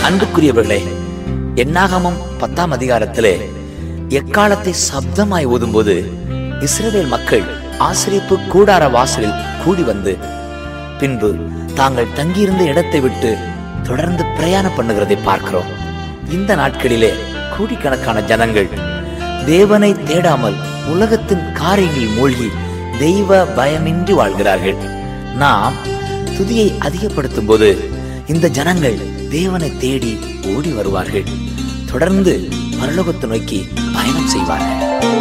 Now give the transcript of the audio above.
அன்புக்குரியவர்களே என்னாகமம் பத்தாம் அதிகாரத்திலே எக்காலத்தை சப்தமாய் ஊதும்போது இஸ்ரவேல் மக்கள் ஆசிரியப்பு கூடார வாசலில் கூடி வந்து பின்பு தாங்கள் தங்கியிருந்த இடத்தை விட்டு தொடர்ந்து பிரயாணம் பண்ணுகிறதை பார்க்கிறோம் இந்த நாட்களிலே கோடிக்கணக்கான ஜனங்கள் தேவனை தேடாமல் உலகத்தின் காரியங்களில் மூழ்கி தெய்வ பயமின்றி வாழ்கிறார்கள் நாம் துதியை அதிகப்படுத்தும் போது இந்த ஜனங்கள் தேவனை தேடி ஓடி வருவார்கள் தொடர்ந்து பரலோகத்தை நோக்கி பயணம் செய்வார்கள்